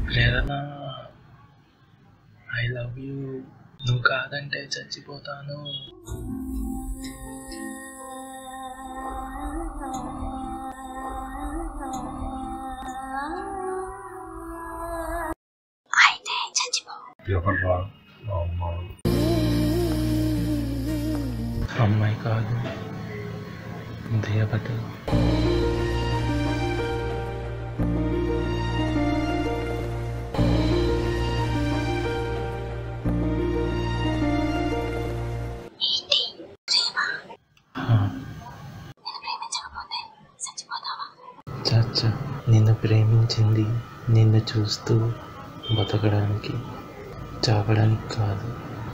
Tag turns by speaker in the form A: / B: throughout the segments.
A: Prerana I love you నువ్వు కాదంటే చచ్చిపోతాను
B: అయితే చచ్చిపో
C: ఎవర్రా మా అమ్మ
A: అమ్మాయి కాదు దేవత
B: ఏంటి ప్రేమ
A: ఆ,
B: నేను ప్రేమించకపోతే చచ్చిపోతావా
A: చచ్చ నిన్ను ప్రేమించింది నిన్ను చూస్తూ బతకడానికి చావడానికి కాదు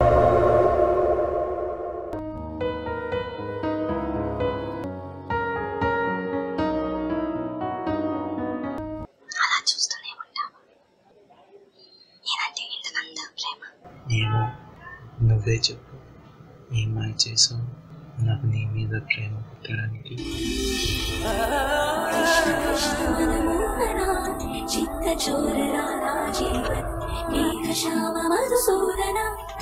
B: అలా చూస్తూనే ఉంటావా నేనంటే ఇంతకంత ప్రేమ
A: ఏమో నువ్వే చెప్పు ఏం మాయ చేసావు నాకు నీ మీద ప్రేమ పుట్టడానికి
B: చిత్త చోర రాజీవన్ మేఘ శ్యామ మధుసూదన